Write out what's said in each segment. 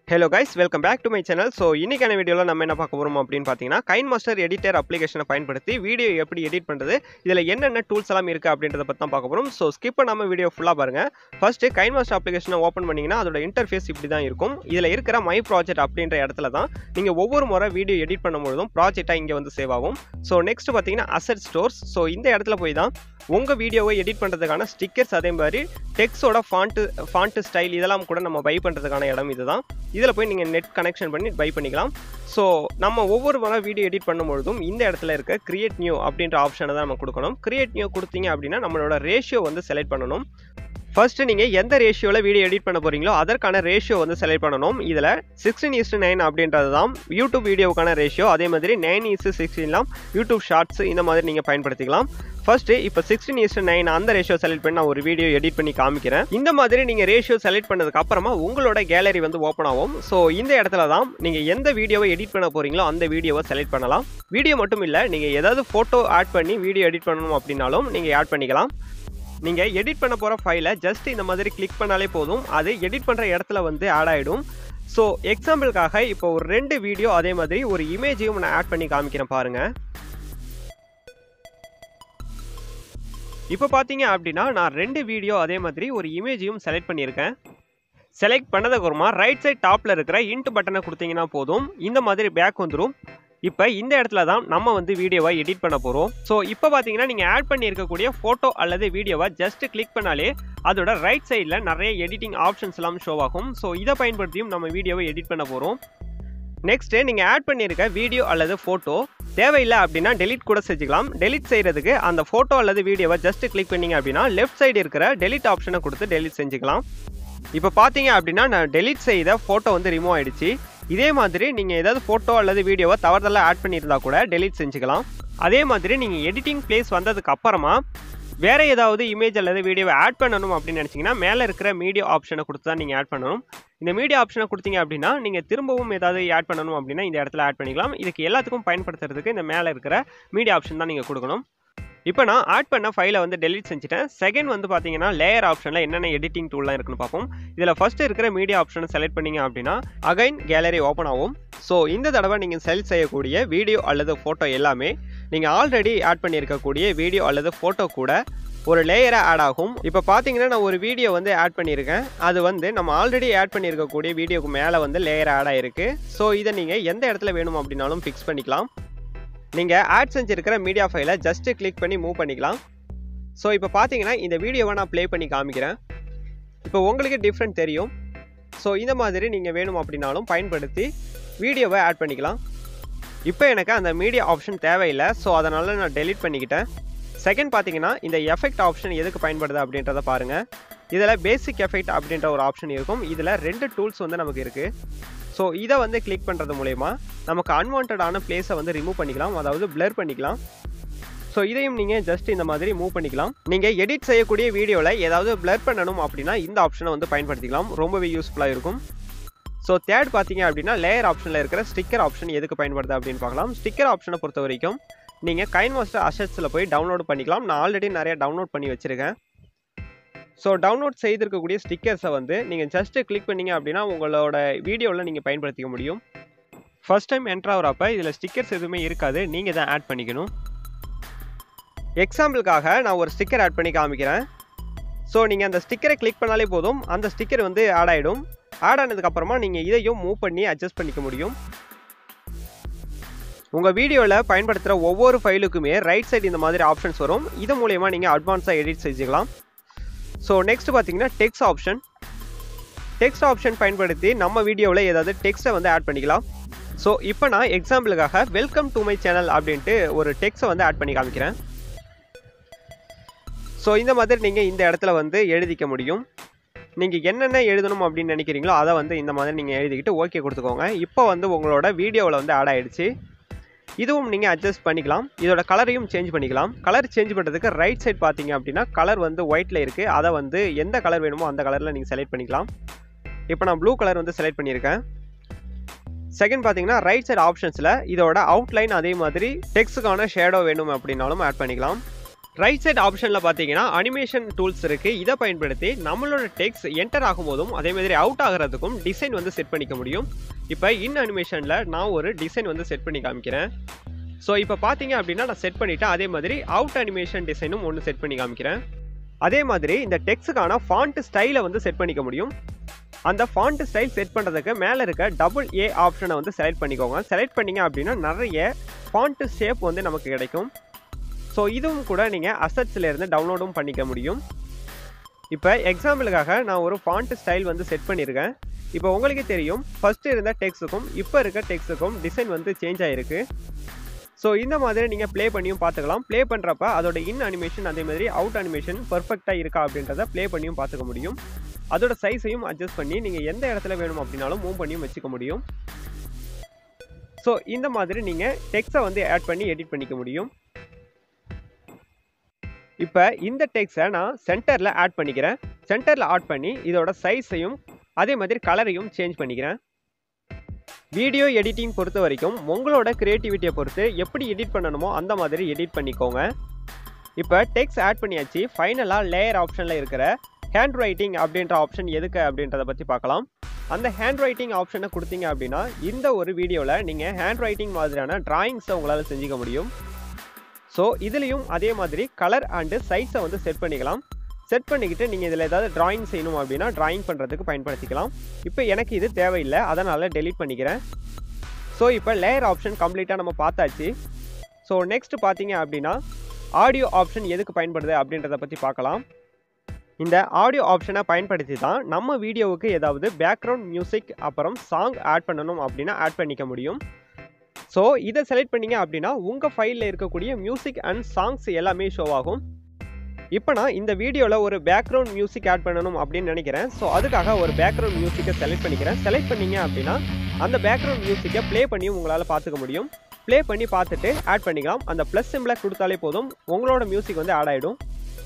hello guys welcome back to my channel so இன்னைக்கான வீடியோவில் நம்ம என்ன பார்க்க போகிறோம் அப்படின்னு பார்த்தீங்கன்னா கைன் மாஸ்டர் எடிட்டர் அப்ளிகேஷனை பயன்படுத்தி வீடியோ எப்படி எடிட் பண்ணுறது இதில் என்னென்ன டூல்ஸ் எல்லாம் இருக்குது அப்படின்றத பற்றி தான் பார்க்க போகிறோம் ஸோ ஸ்கிப் பண்ணாமல் வீடியோ ஃபுல்லாக பாருங்கள் ஃபஸ்ட்டு கைன் மாஸ்டர் அப்ளிகேஷனை ஓப்பன் பண்ணிங்கன்னா அதோட இன்டர்ஃபேஸ் இப்படி தான் இருக்கும் இதில் இருக்கிற மை ப்ராஜெக்ட் அப்படின்ற இடத்துல தான் நீங்கள் ஒவ்வொரு முறை வீடியோ எடிட் பண்ணும்பொழுதும் ப்ராஜெக்டாக இங்கே வந்து சேவ் ஆகும் ஸோ நெக்ஸ்ட் பார்த்தீங்கன்னா அசட் ஸ்டோர்ஸ் ஸோ இந்த இடத்துல போய் தான் உங்கள் வீடியோவை எடிட் பண்ணுறதுக்கான ஸ்டிக்கர்ஸ் அதே மாதிரி டெக்ஸோட ஃபாண்ட்டு ஃபாண்ட்டு ஸ்டைல் இதெல்லாம் கூட நம்ம பை பண்ணுறதுக்கான இடம் இதுதான் இதில் போய் நீங்கள் நெட் கனெக்ஷன் பண்ணி பை பண்ணிக்கலாம் ஸோ நம்ம ஒவ்வொரு முறை வீடியோ எடிட் பண்ணும்பொழுதும் இந்த இடத்துல இருக்க கிரியேட் நியூ அப்படின்ற ஆப்ஷனை தான் நம்ம கொடுக்கணும் கிரியேட் நியூ கொடுத்தீங்க அப்படின்னா நம்மளோட ரேஷியோ வந்து செலக்ட் பண்ணணும் ஃபர்ஸ்ட் நீங்கள் எந்த ரேஷியோவில் வீடியோ எடிட் பண்ண போகிறீங்களோ அதற்கான ரேஷியோ வந்து செலக்ட் பண்ணணும் இதில் சிக்ஸ்டீன் இஸ்டு நைன் அப்படின்றது தான் யூடியூப் வீடியோவுக்கான ரேஷியோ அதே மாதிரி நைன் இஸ்டு சிக்ஸ்டீன்லாம் யூடியூப் ஷார்ட்ஸ் இந்த மாதிரி நீங்கள் பயன்படுத்திக்கலாம் ஃபர்ஸ்ட் இப்போ சிக்ஸ்டீன் இஸ்டு நைன் அந்த ரேஷியோ செலக்ட் பண்ணி நான் ஒரு வீடியோ எடிட் பண்ணி காமிக்கிறேன் இந்த மாதிரி நீங்கள் ரேஷியோ செலக்ட் பண்ணதுக்கு அப்புறமா உங்களோட கேலரி வந்து ஓப்பன் ஆகும் ஸோ இந்த இடத்துல தான் நீங்கள் எந்த வீடியோவை எடிட் பண்ண போகிறீங்களோ அந்த வீடியோவை செலக்ட் பண்ணலாம் வீடியோ மட்டும் இல்லை நீங்கள் ஏதாவது ஃபோட்டோ ஆட் பண்ணி வீடியோ எடிட் பண்ணணும் அப்படின்னாலும் நீங்கள் ஆட் பண்ணிக்கலாம் நீங்கள் எடிட் பண்ண போகிற ஃபைலை ஜஸ்ட் இந்த மாதிரி கிளிக் பண்ணாலே போதும் அது எடிட் பண்ணுற இடத்துல வந்து ஆட் ஆகிடும் ஸோ எக்ஸாம்பிளுக்காக இப்போ ஒரு ரெண்டு வீடியோ அதே மாதிரி ஒரு இமேஜையும் நான் ஆட் பண்ணி காமிக்கிறேன் பாருங்கள் இப்போ பார்த்தீங்க அப்படின்னா நான் ரெண்டு வீடியோ அதே மாதிரி ஒரு இமேஜையும் செலக்ட் பண்ணியிருக்கேன் செலக்ட் பண்ணதுக்கப்புறமா ரைட் சைட் டாப்பில் இருக்கிற இன்ட் பட்டனை கொடுத்தீங்கன்னா போதும் இந்த மாதிரி பேக் வந்துடும் இப்போ இந்த இடத்துல தான் நம்ம வந்து வீடியோவை எடிட் பண்ண போகிறோம் ஸோ இப்போ பார்த்தீங்கன்னா நீங்கள் ஆட் பண்ணியிருக்கக்கூடிய ஃபோட்டோ அல்லது வீடியோவை ஜஸ்ட் கிளிக் பண்ணாலே அதோட ரைட் சைடில் நிறைய எடிட்டிங் ஆப்ஷன்ஸ் எல்லாம் ஷோ ஆகும் ஸோ இதை பயன்படுத்தியும் நம்ம வீடியோவை எடிட் பண்ண போகிறோம் நெக்ஸ்ட்டு நீங்கள் ஆட் பண்ணியிருக்க வீடியோ அல்லது ஃபோட்டோ தேவையில்லை அப்படின்னா டெலிட் கூட செஞ்சுக்கலாம் டெலிட் செய்கிறதுக்கு அந்த ஃபோட்டோ அல்லது வீடியோவை ஜஸ்ட் கிளிக் பண்ணீங்க அப்படின்னா லெஃப்ட் சைடு இருக்கிற டெலிட் ஆப்ஷனை கொடுத்து டெலிட் செஞ்சுக்கலாம் இப்போ பார்த்தீங்க அப்படின்னா நான் டெலிட் செய்த ஃபோட்டோ வந்து ரிமூவ் ஆயிடுச்சு இதே மாதிரி நீங்கள் ஏதாவது ஃபோட்டோ அல்லது வீடியோவை தவறுதலாக ஆட் பண்ணியிருந்தா கூட டெலிட் செஞ்சுக்கலாம் அதே மாதிரி நீங்கள் எடிட்டிங் பிளேஸ் வந்ததுக்கு அப்புறமா வேறு ஏதாவது இமேஜ் அல்லது வீடியோவை ஆட் பண்ணணும் அப்படின்னு நினச்சிங்கன்னா மேலே இருக்கிற மீடியா ஆப்ஷனை கொடுத்து தான் நீங்கள் ஆட் பண்ணணும் இந்த மீடியா ஆப்ஷனை கொடுத்தீங்க அப்படின்னா நீங்கள் திரும்பவும் ஏதாவது ஆட் பண்ணணும் அப்படின்னா இந்த இடத்துல ஆட் பண்ணிக்கலாம் இதுக்கு எல்லாத்துக்கும் பயன்படுத்துறதுக்கு இந்த மேலே இருக்கிற மீடியா ஆப்ஷன் தான் நீங்கள் கொடுக்கணும் இப்போ நான் ஆட் பண்ண ஃபைலை வந்து டெலிட் செஞ்சுட்டேன் செகண்ட் வந்து பார்த்தீங்கன்னா லேயர் ஆப்ஷனில் என்னென்ன எடிட்டிங் டூல்லாம் இருக்குன்னு பார்ப்போம் இதில் ஃபர்ஸ்ட் இருக்கிற மீடியா ஆப்ஷனை செலக்ட் பண்ணீங்க அப்படின்னா அகைன் கேலரி ஓப்பன் ஆகும் ஸோ இந்த தடவை நீங்கள் செலக்ட் செய்யக்கூடிய வீடியோ அல்லது ஃபோட்டோ எல்லாமே நீங்கள் ஆல்ரெடி ஆட் பண்ணியிருக்கக்கூடிய வீடியோ அல்லது ஃபோட்டோ கூட ஒரு லேயராக ஆட் ஆகும் இப்போ பார்த்தீங்கன்னா நான் ஒரு வீடியோ வந்து ஆட் பண்ணியிருக்கேன் அது வந்து நம்ம ஆல்ரெடி ஆட் பண்ணியிருக்கக்கூடிய வீடியோக்கு மேலே வந்து லேயர் ஆட் ஆகிருக்கு ஸோ இதை நீங்கள் எந்த இடத்துல வேணும் அப்படின்னாலும் ஃபிக்ஸ் பண்ணிக்கலாம் நீங்கள் ஆட் செஞ்சுருக்கிற மீடியா ஃபைலை ஜஸ்ட்டு கிளிக் பண்ணி மூவ் பண்ணிக்கலாம் ஸோ இப்போ பார்த்தீங்கன்னா இந்த வீடியோவை நான் ப்ளே பண்ணி காமிக்கிறேன் இப்போ உங்களுக்கு டிஃப்ரெண்ட் தெரியும் ஸோ இந்த மாதிரி நீங்கள் வேணும் அப்படின்னாலும் பயன்படுத்தி வீடியோவை ஆட் பண்ணிக்கலாம் இப்போ எனக்கு அந்த மீடியா ஆப்ஷன் தேவையில்லை ஸோ அதனால் நான் டெலிட் பண்ணிக்கிட்டேன் செகண்ட் பார்த்தீங்கன்னா இந்த எஃபெக்ட் ஆப்ஷன் எதுக்கு பயன்படுது அப்படின்றத பாருங்கள் இதில் பேசிக் எஃபெக்ட் அப்படின்ற ஒரு ஆப்ஷன் இருக்கும் இதில் ரெண்டு டூல்ஸ் வந்து நமக்கு இருக்குது ஸோ இதை வந்து கிளிக் பண்ணுறது மூலயமா நமக்கு அன்வான்டான பிளேஸை வந்து ரிமூவ் பண்ணிக்கலாம் அதாவது பிளர் பண்ணிக்கலாம் ஸோ இதையும் நீங்கள் ஜஸ்ட் இந்த மாதிரி மூவ் பண்ணிக்கலாம் நீங்கள் எடிட் செய்யக்கூடிய வீடியோவில் ஏதாவது பிளர் பண்ணணும் அப்படின்னா இந்த ஆப்ஷனை வந்து பயன்படுத்திக்கலாம் ரொம்பவே யூஸ்ஃபுல்லாக இருக்கும் ஸோ தேர்ட் பார்த்தீங்க அப்படின்னா லேயர் ஆப்ஷனில் இருக்கிற ஸ்டிக்கர் ஆப்ஷன் எதுக்கு பயன்படுது அப்படின்னு பார்க்கலாம் ஸ்டிக்கர் ஆப்ஷனை பொறுத்த வரைக்கும் நீங்கள் கைன் மாஸ்டர் அசட்ஸில் போய் டவுன்லோட் பண்ணிக்கலாம் நான் ஆல்ரெடி நிறைய டவுன்லோட் பண்ணி வச்சுருக்கேன் ஸோ டவுன்லோட் செய்திருக்கக்கூடிய ஸ்டிக்கர்ஸை வந்து நீங்கள் ஜஸ்ட்டு கிளிக் பண்ணீங்க அப்படின்னா உங்களோட வீடியோவில் நீங்கள் பயன்படுத்திக்க முடியும் ஃபர்ஸ்ட் டைம் என்ட்ரு ஆகிறப்ப இதில் ஸ்டிக்கர்ஸ் எதுவுமே இருக்காது நீங்கள் தான் ஆட் பண்ணிக்கணும் எக்ஸாம்பிளுக்காக நான் ஒரு ஸ்டிக்கர் ஆட் பண்ணி காமிக்கிறேன் ஸோ நீங்கள் அந்த ஸ்டிக்கரை கிளிக் பண்ணாலே போதும் அந்த ஸ்டிக்கர் வந்து ஆட் ஆகிடும் ஆட் ஆனதுக்கப்புறமா நீங்கள் இதையும் மூவ் பண்ணி அட்ஜஸ்ட் பண்ணிக்க முடியும் உங்கள் வீடியோவில் பயன்படுத்துகிற ஒவ்வொரு ஃபைலுக்குமே ரைட் சைடு இந்த மாதிரி ஆப்ஷன்ஸ் வரும் இது மூலயமா நீங்கள் அட்வான்ஸாக எடிட் செஞ்சுக்கலாம் ஸோ நெக்ஸ்ட் பார்த்தீங்கன்னா டெக்ஸ்ட் ஆப்ஷன் டெக்ஸ்ட் ஆப்ஷன் பயன்படுத்தி நம்ம வீடியோவில் ஏதாவது டெக்ஸ்ட்டை வந்து ஆட் பண்ணிக்கலாம் ஸோ இப்போ நான் எக்ஸாம்பிளுக்காக வெல்கம் டு மை சேனல் அப்படின்ட்டு ஒரு டெக்ஸ்ட்டை வந்து ஆட் பண்ணி காமிக்கிறேன் ஸோ இந்த மாதிரி நீங்கள் இந்த இடத்துல வந்து எழுதிக்க முடியும் நீங்கள் என்னென்ன எழுதணும் அப்படின்னு நினைக்கிறீங்களோ அதை வந்து இந்த மாதிரி நீங்கள் எழுதிக்கிட்டு ஓகே கொடுத்துக்கோங்க இப்போ வந்து உங்களோட வீடியோவில் வந்து ஆட் ஆகிடுச்சு இதுவும் நீங்கள் அட்ஜஸ்ட் பண்ணிக்கலாம் இதோட கலரையும் சேஞ்ச் பண்ணிக்கலாம் கலர் சேஞ்ச் பண்ணுறதுக்கு ரைட் சைட் பார்த்தீங்க அப்படின்னா கலர் வந்து ஒயிட்டில் இருக்குது அதை வந்து எந்த கலர் வேணுமோ அந்த கலரில் நீங்கள் செலக்ட் பண்ணிக்கலாம் இப்போ நான் ப்ளூ கலர் வந்து செலக்ட் பண்ணியிருக்கேன் செகண்ட் பார்த்தீங்கன்னா ரைட் சைடு ஆப்ஷன்ஸில் இதோட அவுட்லைன் அதே மாதிரி டெக்ஸ்ட்டுக்கான ஷேடோ வேணும் அப்படின்னாலும் ஆட் பண்ணிக்கலாம் ரைட் சைடு ஆப்ஷனில் பார்த்தீங்கன்னா அனிமேஷன் டூல்ஸ் இருக்குது இதை பயன்படுத்தி நம்மளோட டெக்ஸ்ட் என்டர் ஆகும்போதும் அதே மாதிரி அவுட் ஆகிறதுக்கும் டிசைன் வந்து செட் பண்ணிக்க முடியும் இப்போ இன் அனிமேஷனில் நான் ஒரு டிசைன் வந்து செட் பண்ணி காமிக்கிறேன் ஸோ இப்போ பார்த்தீங்க அப்படின்னா நான் செட் பண்ணிவிட்டேன் அதே மாதிரி அவுட் அனிமேஷன் டிசைனும் ஒன்று செட் பண்ணி காமிக்கிறேன் அதே மாதிரி இந்த டெக்ஸ்ட்டுக்கான ஃபாண்ட் ஸ்டைலை வந்து செட் பண்ணிக்க முடியும் அந்த ஃபாண்ட் ஸ்டைல் செட் பண்ணுறதுக்கு மேலே இருக்க டபுள் ஏ ஆப்ஷனை வந்து செலக்ட் பண்ணிக்கோங்க செலக்ட் பண்ணிங்க அப்படின்னா நிறைய ஃபாண்ட் ஷேப் வந்து நமக்கு கிடைக்கும் ஸோ இதுவும் கூட நீங்கள் அசட்ஸில் இருந்து டவுன்லோடும் பண்ணிக்க முடியும் இப்போ எக்ஸாம்பிளுக்காக நான் ஒரு ஃபாண்ட் ஸ்டைல் வந்து செட் பண்ணியிருக்கேன் இப்போ உங்களுக்கு தெரியும் ஃபஸ்ட்டு இருந்த டெக்ஸுக்கும் இப்போ இருக்க டெக்ஸுக்கும் டிசைன் வந்து சேஞ்ச் ஆகிருக்கு ஸோ இந்த மாதிரி நீங்கள் ப்ளே பண்ணியும் பார்த்துக்கலாம் ப்ளே பண்ணுறப்ப அதோட இன் அனிமேஷன் அதே மாதிரி அவுட் அனிமேஷன் பர்ஃபெக்டாக இருக்கா அப்படின்றத ப்ளே பண்ணியும் பார்த்துக்க முடியும் அதோட சைஸையும் அட்ஜஸ்ட் பண்ணி நீங்கள் எந்த இடத்துல வேணும் அப்படின்னாலும் மூவ் பண்ணியும் வச்சுக்க முடியும் ஸோ இந்த மாதிரி நீங்கள் டெக்ஸை வந்து ஆட் பண்ணி எடிட் பண்ணிக்க முடியும் இப்போ இந்த டெக்ஸை நான் சென்டரில் ஆட் பண்ணிக்கிறேன் சென்டரில் ஆட் பண்ணி இதோட சைஸையும் அதே மாதிரி கலரையும் சேஞ்ச் பண்ணிக்கிறேன் வீடியோ எடிட்டிங் பொறுத்த வரைக்கும் உங்களோட க்ரியேட்டிவிட்டியை பொறுத்து எப்படி எடிட் பண்ணணுமோ அந்த மாதிரி எடிட் பண்ணிக்கோங்க இப்போ டெக்ஸ்ட் ஆட் பண்ணியாச்சு ஃபைனலாக லேயர் ஆப்ஷனில் இருக்கிற ஹேண்ட் ரைட்டிங் அப்படின்ற ஆப்ஷன் எதுக்கு அப்படின்றத பற்றி பார்க்கலாம் அந்த ஹேண்ட் ரைட்டிங் ஆப்ஷனை கொடுத்தீங்க அப்படின்னா இந்த ஒரு வீடியோவில் நீங்கள் ஹேண்ட் ரைட்டிங் மாதிரியான டிராயிங்ஸை உங்களால் செஞ்சுக்க முடியும் ஸோ இதுலேயும் அதே மாதிரி கலர் அண்டு சைஸை வந்து செட் பண்ணிக்கலாம் செட் பண்ணிக்கிட்டு நீங்கள் இதில் ஏதாவது டிராயிங் செய்யணும் அப்படின்னா டிராயிங் பண்ணுறதுக்கு பயன்படுத்திக்கலாம் இப்போ எனக்கு இது தேவையில்லை அதனால் டெலீட் பண்ணிக்கிறேன் ஸோ இப்போ லேயர் ஆப்ஷன் கம்ப்ளீட்டாக நம்ம பார்த்தாச்சு ஸோ நெக்ஸ்ட் பார்த்தீங்க அப்படின்னா ஆடியோ ஆப்ஷன் எதுக்கு பயன்படுது அப்படின்றத பற்றி பார்க்கலாம் இந்த ஆடியோ ஆப்ஷனை பயன்படுத்தி தான் நம்ம வீடியோவுக்கு ஏதாவது பேக்ரவுண்ட் மியூசிக் அப்புறம் சாங் ஆட் பண்ணணும் அப்படின்னா ஆட் பண்ணிக்க முடியும் ஸோ இதை செலக்ட் பண்ணிங்க அப்படின்னா உங்கள் ஃபைலில் இருக்கக்கூடிய மியூசிக் அண்ட் சாங்ஸ் எல்லாமே ஷோ ஆகும் இப்போ நான் இந்த வீடியோவில் ஒரு பேக்ரவுண்ட் மியூசிக் ஆட் பண்ணணும் அப்படின்னு நினைக்கிறேன் ஸோ அதுக்காக ஒரு பேக்ரவுண்ட் மியூசிக்கை செலக்ட் பண்ணிக்கிறேன் செலக்ட் பண்ணிங்க அப்படின்னா அந்த பேக்ரவுண்ட் மியூசிக்கை ப்ளே பண்ணியும் உங்களால் பார்த்துக்க முடியும் ப்ளே பண்ணி பார்த்துட்டு ஆட் பண்ணிக்கலாம் அந்த ப்ளஸ் சிம்பிளை கொடுத்தாலே போதும் உங்களோட மியூசிக் வந்து ஆட் ஆகிடும்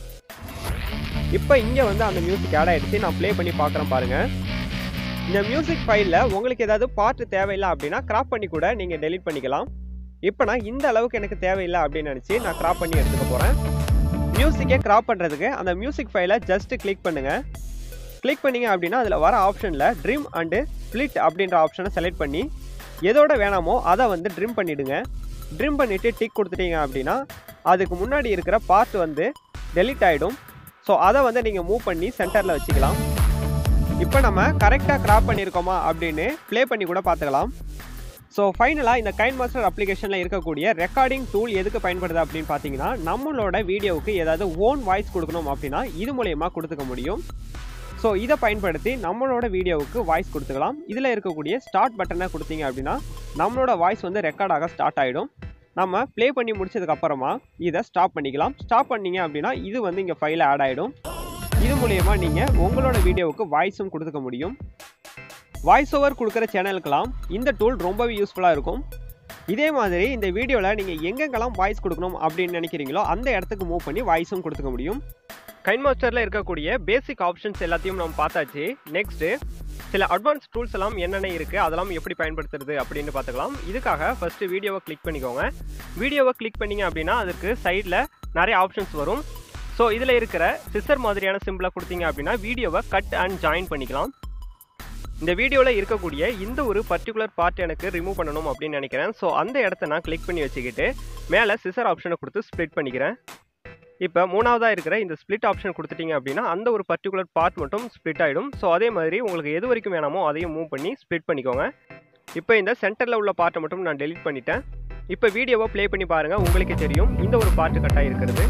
இப்போ இங்கே வந்து அந்த மியூசிக் ஆட் ஆகிடுச்சு நான் ப்ளே பண்ணி பார்க்குறேன் பாருங்கள் இந்த மியூசிக் ஃபைலில் உங்களுக்கு ஏதாவது பாட்டு தேவையில்லை அப்படின்னா கிராப் பண்ணி கூட நீங்கள் டெலிட் பண்ணிக்கலாம் இப்போ நான் இந்த அளவுக்கு எனக்கு தேவையில்லை அப்படின்னு நினச்சி நான் கிராப் பண்ணி எடுத்துக்க போகிறேன் மியூசிக்கை கிராப் பண்ணுறதுக்கு அந்த மியூசிக் ஃபைலை ஜஸ்ட் கிளிக் பண்ணுங்கள் கிளிக் பண்ணிங்க அப்படின்னா அதில் வர ஆப்ஷனில் ட்ரிம் அண்டு ஸ்ப்ளிட் அப்படின்ற ஆப்ஷனை செலக்ட் பண்ணி எதோட வேணாமோ அதை வந்து ட்ரிம் பண்ணிவிடுங்க ட்ரிம் பண்ணிவிட்டு டிக் கொடுத்துட்டீங்க அப்படின்னா அதுக்கு முன்னாடி இருக்கிற பார்ட் வந்து டெலிட் ஆகிடும் ஸோ அதை வந்து நீங்கள் மூவ் பண்ணி சென்டரில் வச்சுக்கலாம் இப்போ நம்ம கரெக்டாக கிராப் பண்ணியிருக்கோமா அப்படின்னு ப்ளே பண்ணி கூட பார்த்துக்கலாம் ஸோ ஃபைனலாக இந்த கைன் மாஸ்டர் அப்ளிகேஷனில் இருக்கக்கூடிய ரெக்கார்டிங் டூல் எதுக்கு பயன்படுது அப்படின்னு பார்த்தீங்கன்னா நம்மளோட வீடியோவுக்கு ஏதாவது ஓன் வாய்ஸ் கொடுக்கணும் அப்படின்னா இது மூலயமா கொடுத்துக்க முடியும் ஸோ இதை பயன்படுத்தி நம்மளோட வீடியோவுக்கு வாய்ஸ் கொடுத்துக்கலாம் இதில் இருக்கக்கூடிய ஸ்டார்ட் பட்டனை கொடுத்தீங்க அப்படின்னா நம்மளோட வாய்ஸ் வந்து ரெக்கார்டாக ஸ்டார்ட் ஆகிடும் நம்ம ப்ளே பண்ணி முடிச்சதுக்கப்புறமா இதை ஸ்டாப் பண்ணிக்கலாம் ஸ்டாப் பண்ணீங்க அப்படின்னா இது வந்து இங்கே ஃபைலில் ஆட் ஆகிடும் இது மூலயமா நீங்கள் உங்களோட வீடியோவுக்கு வாய்ஸும் கொடுத்துக்க முடியும் வாய்ஸ் ஓவர் கொடுக்குற சேனலுக்கெல்லாம் இந்த டூல் ரொம்பவே யூஸ்ஃபுல்லாக இருக்கும் இதே மாதிரி இந்த வீடியோவில் நீங்கள் எங்கெங்கெல்லாம் வாய்ஸ் கொடுக்கணும் அப்படின்னு நினைக்கிறீங்களோ அந்த இடத்துக்கு மூவ் பண்ணி வாய்ஸும் கொடுத்துக்க முடியும் கைன் மாஸ்டரில் இருக்கக்கூடிய பேசிக் ஆப்ஷன்ஸ் எல்லாத்தையும் நம்ம பார்த்தாச்சு நெக்ஸ்ட்டு சில அட்வான்ஸ் டூல்ஸ் எல்லாம் என்னென்ன இருக்குது அதெல்லாம் எப்படி பயன்படுத்துறது அப்படின்னு பார்த்துக்கலாம் இதுக்காக ஃபஸ்ட்டு வீடியோவை கிளிக் பண்ணிக்கோங்க வீடியோவை கிளிக் பண்ணிங்க அப்படின்னா அதுக்கு சைடில் நிறைய ஆப்ஷன்ஸ் வரும் ஸோ இதில் இருக்கிற சிசர் மாதிரியான சிம்பிளை கொடுத்தீங்க அப்படின்னா வீடியோவை கட் அண்ட் ஜாயின் பண்ணிக்கலாம் இந்த வீடியோவில் இருக்கக்கூடிய இந்த ஒரு பர்டிகுலர் பார்ட் எனக்கு ரிமூவ் பண்ணணும் அப்படின்னு நினைக்கிறேன் ஸோ அந்த இடத்த நான் கிளிக் பண்ணி வச்சுக்கிட்டு மேலே சிசர் ஆப்ஷனை கொடுத்து ஸ்ப்ளிட் பண்ணிக்கிறேன் இப்போ மூணாவதாக இருக்கிற இந்த ஸ்ப்ளிட் ஆப்ஷன் கொடுத்துட்டீங்க அப்படின்னா அந்த ஒரு பர்டிகுலர் பார்ட் மட்டும் ஸ்ப்ளிட் ஆகிடும் ஸோ அதே மாதிரி உங்களுக்கு எது வரைக்கும் வேணாமோ அதையும் மூவ் பண்ணி ஸ்ப்ளிட் பண்ணிக்கோங்க இப்போ இந்த சென்டரில் உள்ள பார்ட்டை மட்டும் நான் டெலிட் பண்ணிட்டேன் இப்போ வீடியோவை ப்ளே பண்ணி பாருங்கள் உங்களுக்கே தெரியும் இந்த ஒரு பார்ட்டு கட் ஆகிருக்கிறது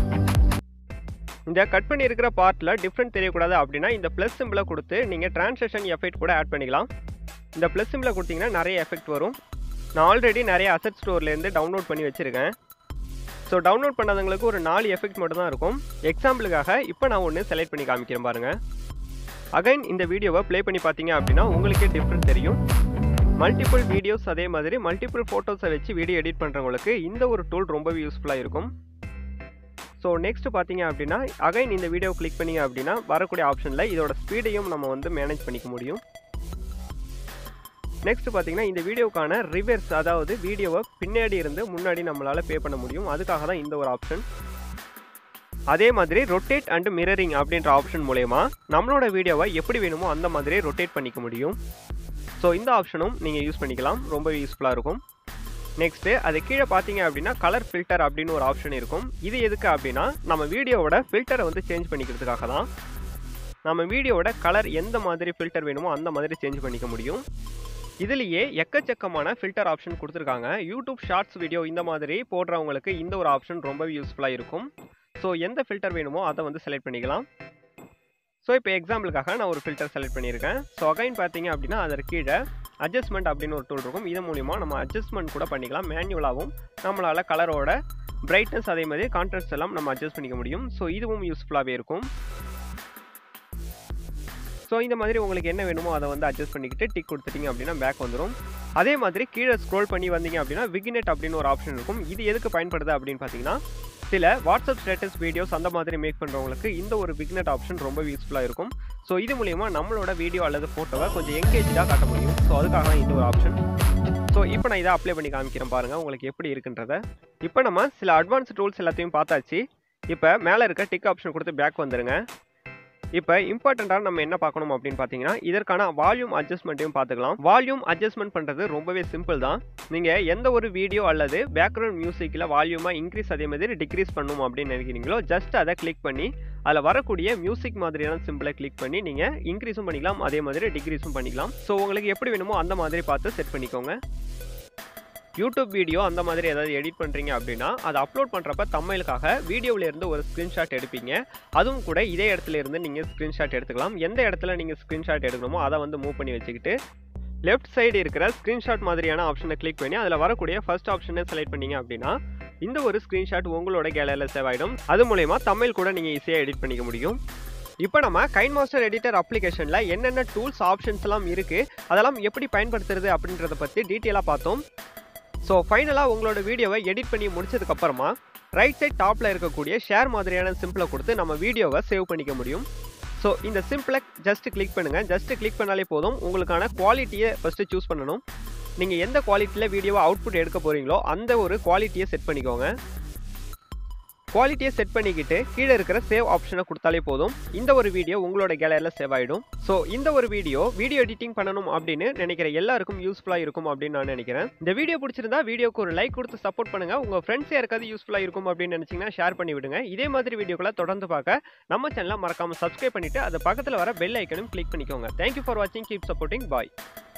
இந்த கட் பண்ணி இருக்கிற பார்ட்டில் டிஃப்ரெண்ட் தெரியக்கூடாது அப்படின்னா இந்த ப்ளஸ் சிம்பிளை கொடுத்து நீங்கள் ட்ரான்ஸ்லேஷன் எஃபெக்ட் கூட ஆட் பண்ணிக்கலாம் இந்த ப்ளஸ் சிம்பிளை கொடுத்தீங்கன்னா நிறைய எஃபெக்ட் வரும் நான் ஆல்ரெடி நிறைய அசட் ஸ்டோர்லேருந்து டவுன்லோட் பண்ணி வச்சுருக்கேன் ஸோ டவுன்லோட் பண்ணாதவங்களுக்கு ஒரு நாலு எஃபெக்ட் மட்டும் தான் இருக்கும் எக்ஸாம்பிளுக்காக இப்போ நான் ஒன்று செலக்ட் பண்ணி காமிக்கிறேன் பாருங்கள் அகைன் இந்த வீடியோவை ப்ளே பண்ணி பார்த்தீங்க அப்படின்னா உங்களுக்கே டிஃப்ரெண்ட் தெரியும் மல்டிபிள் வீடியோஸ் அதே மாதிரி மல்டிபிள் ஃபோட்டோஸை வச்சு வீடியோ எடிட் பண்ணுறவங்களுக்கு இந்த ஒரு டூல் ரொம்பவே யூஸ்ஃபுல்லாக இருக்கும் ஸோ நெக்ஸ்ட் பார்த்தீங்க அப்படின்னா அகைன் இந்த வீடியோ கிளிக் பண்ணிங்க அப்படின்னா வரக்கூடிய ஆப்ஷனில் இதோட ஸ்பீடையும் நம்ம வந்து மேனேஜ் பண்ணிக்க முடியும் நெக்ஸ்ட் பார்த்தீங்கன்னா இந்த வீடியோக்கான ரிவர்ஸ் அதாவது வீடியோவை பின்னாடி இருந்து முன்னாடி நம்மளால் பே பண்ண முடியும் அதுக்காக தான் இந்த ஒரு ஆப்ஷன் அதே மாதிரி ரொட்டேட் அண்ட் மிரரிங் அப்படின்ற ஆப்ஷன் மூலயமா நம்மளோட வீடியோவை எப்படி வேணுமோ அந்த மாதிரி ரொட்டேட் பண்ணிக்க முடியும் ஸோ இந்த ஆப்ஷனும் நீங்கள் யூஸ் பண்ணிக்கலாம் ரொம்ப யூஸ்ஃபுல்லாக இருக்கும் நெக்ஸ்ட்டு அது கீழே பார்த்தீங்க அப்படின்னா கலர் ஃபில்டர் அப்படின்னு ஒரு ஆப்ஷன் இருக்கும் இது எதுக்கு அப்படின்னா நம்ம வீடியோவோட ஃபில்டரை வந்து சேஞ்ச் பண்ணிக்கிறதுக்காக தான் நம்ம வீடியோவோட கலர் எந்த மாதிரி ஃபில்டர் வேணுமோ அந்த மாதிரி சேஞ்ச் பண்ணிக்க முடியும் இதுலேயே எக்கச்சக்கமான ஃபில்டர் ஆப்ஷன் கொடுத்துருக்காங்க யூடியூப் ஷார்ட்ஸ் வீடியோ இந்த மாதிரி போடுறவங்களுக்கு இந்த ஒரு ஆப்ஷன் ரொம்பவே யூஸ்ஃபுல்லாக இருக்கும் ஸோ எந்த ஃபில்டர் வேணுமோ அதை வந்து செலக்ட் பண்ணிக்கலாம் ஸோ இப்போ எக்ஸாம்பிளுக்காக நான் ஒரு ஃபில்டர் செலக்ட் பண்ணியிருக்கேன் ஸோ அகைன் பார்த்தீங்க அப்படின்னா அதற்கு கீழே அட்ஜஸ்ட்மெண்ட் அப்படின்னு ஒரு டூல் இருக்கும் இது மூலிமா நம்ம அட்ஜஸ்ட்மெண்ட் கூட பண்ணிக்கலாம் மேனுவலாகவும் நம்மளால் கலரோட பிரைட்னஸ் அதே மாதிரி கான்ட்ராஸ்ட் எல்லாம் நம்ம அட்ஜஸ்ட் பண்ணிக்க முடியும் ஸோ இதுவும் யூஸ்ஃபுல்லாகவே இருக்கும் ஸோ இந்த மாதிரி உங்களுக்கு என்ன வேணுமோ அதை வந்து அட்ஜஸ்ட் பண்ணிக்கிட்டு டிக் கொடுத்துட்டீங்க அப்படின்னா பேக் வந்துடும் அதே மாதிரி கீழே ஸ்க்ரோல் பண்ணி வந்தீங்க அப்படின்னா விகினெட் அப்படின்னு ஒரு ஆப்ஷன் இருக்கும் இது எதுக்கு பயன்படுது அப்படின்னு பார்த்தீங்கன்னா சில வாட்ஸ்அப் ஸ்டேட்டஸ் வீடியோஸ் அந்த மாதிரி மேக் பண்ணுறவங்களுக்கு இந்த ஒரு விக்னெட் ஆப்ஷன் ரொம்ப யூஸ்ஃபுல்லாக இருக்கும் ஸோ இது மூலிமா நம்மளோட வீடியோ அல்லது ஃபோட்டோவை கொஞ்சம் எங்கேஜாக காட்ட முடியும் ஸோ அதுக்காக தான் இந்த ஒரு ஆப்ஷன் ஸோ இப்போ நான் இதை அப்ளை பண்ணி காமிக்கிறேன் பாருங்கள் உங்களுக்கு எப்படி இருக்குன்றத இப்போ நம்ம சில அட்வான்ஸ் டூல்ஸ் எல்லாத்தையும் பார்த்தாச்சு இப்போ மேலே இருக்க டிக் ஆப்ஷன் கொடுத்து பேக் வந்துருங்க இப்போ இம்பார்ட்டண்ட்டாக நம்ம என்ன பார்க்கணும் அப்படின்னு பார்த்தீங்கன்னா இதற்கான வால்யூம் அட்ஜஸ்ட்மெண்ட்டையும் பார்த்துக்கலாம் வால்யூம் அட்ஜஸ்ட்மெண்ட் பண்ணுறது ரொம்பவே சிம்பிள் தான் நீங்கள் எந்த ஒரு வீடியோ அல்லது பேக்ரவுண்ட் மியூசிக்கில் வால்யூமாக இன்க்ரீஸ் அதே மாதிரி டிக்ரீஸ் பண்ணணும் அப்படின்னு நினைக்கிறீங்களோ ஜஸ்ட் அதை கிளிக் பண்ணி அதில் வரக்கூடிய மியூசிக் மாதிரியான சிம்பிளை கிளிக் பண்ணி நீங்கள் இன்க்ரீஸும் பண்ணிக்கலாம் அதே மாதிரி டிக்ரீஸும் பண்ணிக்கலாம் ஸோ உங்களுக்கு எப்படி வேணுமோ அந்த மாதிரி பார்த்து செட் பண்ணிக்கோங்க யூடியூப் வீடியோ அந்த மாதிரி ஏதாவது எடிட் பண்ணுறீங்க அப்படின்னா அதை அப்லோட் பண்ணுறப்ப தமிழுக்காக வீடியோவில் இருந்து ஒரு ஸ்க்ரீன்ஷாட் எடுப்பீங்க அதுவும் கூட இதே இடத்துல இருந்து நீங்கள் ஸ்க்ரீன்ஷாட் எடுத்துக்கலாம் எந்த இடத்துல நீங்கள் ஸ்க்ரீன்ஷாட் எடுக்கணுமோ அதை வந்து மூவ் பண்ணி வச்சுக்கிட்டு லெஃப்ட் சைடு இருக்கிற ஸ்க்ரீன்ஷாட் மாதிரியான ஆப்ஷனை கிளிக் பண்ணி அதில் வரக்கூடிய ஃபர்ஸ்ட் ஆப்ஷனை செலக்ட் பண்ணீங்க அப்படின்னா இந்த ஒரு ஸ்க்ரீன்ஷாட் உங்களோட கேலரியில் சேவ் ஆகிடும் அது மூலயமா தமிழ் கூட நீங்கள் ஈஸியாக எடிட் பண்ணிக்க முடியும் இப்போ நம்ம கைன் மாஸ்டர் எடிட்டர் அப்ளிகேஷனில் என்னென்ன டூல்ஸ் ஆப்ஷன்ஸ் எல்லாம் இருக்குது அதெல்லாம் எப்படி பயன்படுத்துறது அப்படின்றத பற்றி டீட்டெயிலாக பார்த்தோம் ஸோ ஃபைனலாக உங்களோட வீடியோவை எடிட் பண்ணி முடிச்சதுக்கப்புறமா ரைட் சைட் டாப்பில் இருக்கக்கூடிய ஷேர் மாதிரியான சிம்பிளை கொடுத்து நம்ம வீடியோவை சேவ் பண்ணிக்க முடியும் ஸோ இந்த சிம்பிளை ஜஸ்ட் கிளிக் பண்ணுங்கள் ஜஸ்ட் கிளிக் பண்ணாலே போதும் உங்களுக்கான குவாலிட்டியை ஃபஸ்ட்டு சூஸ் பண்ணணும் நீங்கள் எந்த குவாலிட்டியில் வீடியோவை அவுட்புட் எடுக்க போகிறீங்களோ அந்த ஒரு குவாலிட்டியை செட் பண்ணிக்கோங்க குவாலிட்டியை செட் பண்ணிக்கிட்டு கீழே இருக்கிற சேவ் ஆப்ஷனை கொடுத்தாலே போதும் இந்த ஒரு வீடியோ உங்களோட கேலரியில் சேவ் ஆகிடும் ஸோ இந்த ஒரு வீடியோ வீடியோ எடிட்டிங் பண்ணணும் அப்படின்னு நினைக்கிற எல்லாருக்கும் யூஸ்ஃபுல்லாக இருக்கும் அப்படின்னு நான் நினைக்கிறேன் இந்த வீடியோ பிடிச்சிருந்தா வீடியோக்கு ஒரு லைக் கொடுத்து சப்போர்ட் பண்ணுங்க உங்க ஃப்ரெண்ட்ஸ் யாருக்காவது யூஸ்ஃபுல்லாக இருக்கும் அப்படின்னு நினைச்சீங்கன்னா ஷேர் பண்ணி விடுங்க இதே மாதிரி வீடியோக்களை தொடர்ந்து பார்க்க நம்ம சேனலை மறக்காம சப்ஸ்கிரைப் பண்ணிட்டு அது பக்கத்தில் வர பெல் ஐக்கனும் கிளிக் பண்ணிக்கோங்க தேங்க்யூ ஃபார் வாட்சிங் கீப் சப்போர்ட்டிங் பாய்